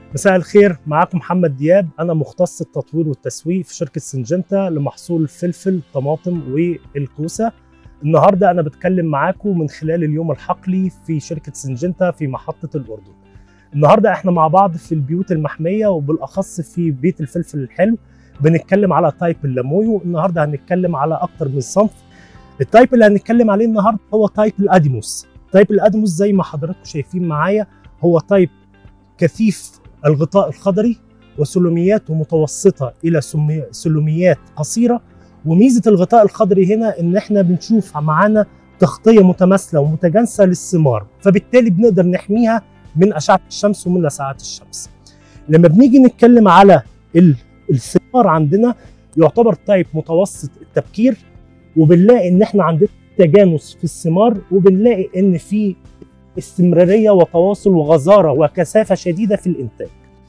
مساء الخير معاكم محمد دياب انا مختص التطوير والتسويق في شركه سنجنتا لمحصول الفلفل الطماطم والكوسه النهارده انا بتكلم معاكم من خلال اليوم الحقلي في شركه سنجنتا في محطه الاردن النهارده احنا مع بعض في البيوت المحميه وبالاخص في بيت الفلفل الحلو بنتكلم على تايب اللامويو النهارده هنتكلم على اكتر من صنف التايب اللي هنتكلم عليه النهارده هو تايب الاديموس تايب الاديموس زي ما حضراتكم شايفين معايا هو تايب كثيف الغطاء الخضري وسلومياته متوسطه الى سلوميات قصيره وميزه الغطاء الخضري هنا ان احنا بنشوف معانا تغطيه متماثله ومتجانسه للثمار فبالتالي بنقدر نحميها من اشعه الشمس ومن لسعات الشمس لما بنيجي نتكلم على الثمار عندنا يعتبر تايب متوسط التبكير وبنلاقي ان احنا عندنا تجانس في الثمار وبنلاقي ان في استمراريه وتواصل وغزاره وكثافه شديده في الانتاج.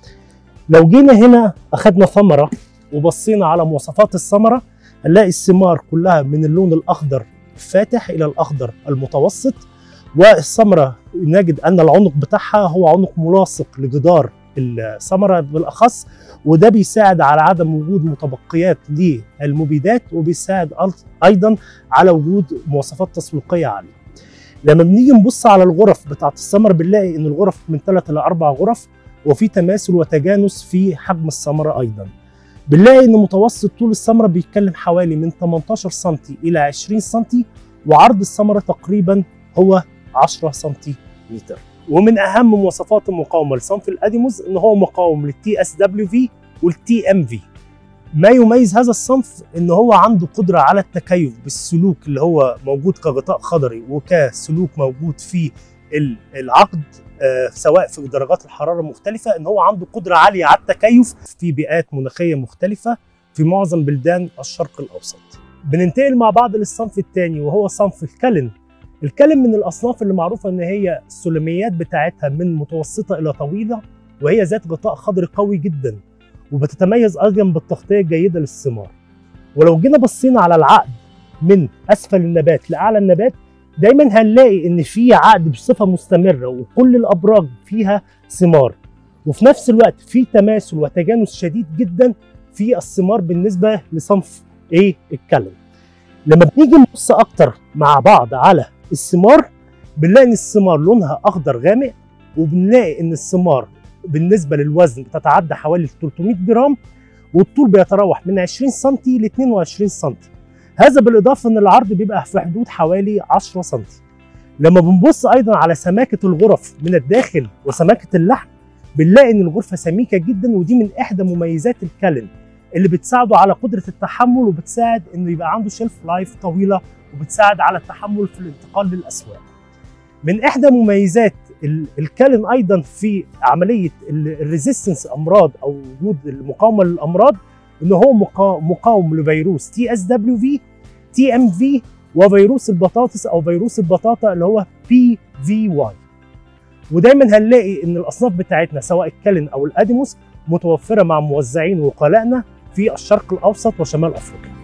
لو جينا هنا اخذنا ثمره وبصينا على مواصفات الثمره هنلاقي الثمار كلها من اللون الاخضر الفاتح الى الاخضر المتوسط والثمره نجد ان العنق بتاعها هو عنق ملاصق لجدار الثمره بالاخص وده بيساعد على عدم وجود متبقيات للمبيدات وبيساعد ايضا على وجود مواصفات تسويقيه عاليه. لما بنيجي نبص على الغرف بتاعت الثمر بنلاقي ان الغرف من ثلاث الى اربع غرف وفي تماثل وتجانس في حجم الثمره ايضا. بنلاقي ان متوسط طول الثمره بيتكلم حوالي من 18 سم الى 20 سم وعرض الثمره تقريبا هو 10 سنتيمتر. ومن اهم مواصفات المقاومه لصنف الاديموس ان هو مقاوم للتي اس دبليو في والتي ام في. ما يميز هذا الصنف ان هو عنده قدره على التكيف بالسلوك اللي هو موجود كغطاء خضري وكسلوك موجود في العقد سواء في درجات الحراره المختلفه ان هو عنده قدره عاليه على التكيف في بيئات مناخيه مختلفه في معظم بلدان الشرق الاوسط. بننتقل مع بعض للصنف الثاني وهو صنف الكلن. الكلن من الاصناف اللي معروفه ان هي السلميات بتاعتها من متوسطه الى طويله وهي ذات غطاء خضري قوي جدا وبتتميز ايضا بالتغطيه الجيده للثمار. ولو جينا بصينا على العقد من اسفل النبات لاعلى النبات دايما هنلاقي ان في عقد بصفه مستمره وكل الابراج فيها ثمار وفي نفس الوقت في تماثل وتجانس شديد جدا في الثمار بالنسبه لصنف ايه الكلم. لما بنيجي نبص اكتر مع بعض على الثمار بنلاقي ان الثمار لونها اخضر غامق وبنلاقي ان الثمار بالنسبه للوزن بتتعدى حوالي 300 جرام والطول بيتراوح من 20 سم ل 22 سم هذا بالاضافه ان العرض بيبقى في حدود حوالي 10 سم لما بنبص ايضا على سماكه الغرف من الداخل وسماكه اللحم بنلاقي ان الغرفه سميكه جدا ودي من احدى مميزات الكلن اللي بتساعده على قدره التحمل وبتساعد انه يبقى عنده شيلف لايف طويله وبتساعد على التحمل في الانتقال للاسواق من احدى مميزات الكلن ايضا في عمليه الريزيستنس امراض او وجود المقاومه للامراض ان هو مقاوم لفيروس تي اس دبليو في تي ام في وفيروس البطاطس او فيروس البطاطا اللي هو بي في واي ودايما هنلاقي ان الاصناف بتاعتنا سواء الكلن او الاديموس متوفره مع موزعين وقلائنا في الشرق الاوسط وشمال افريقيا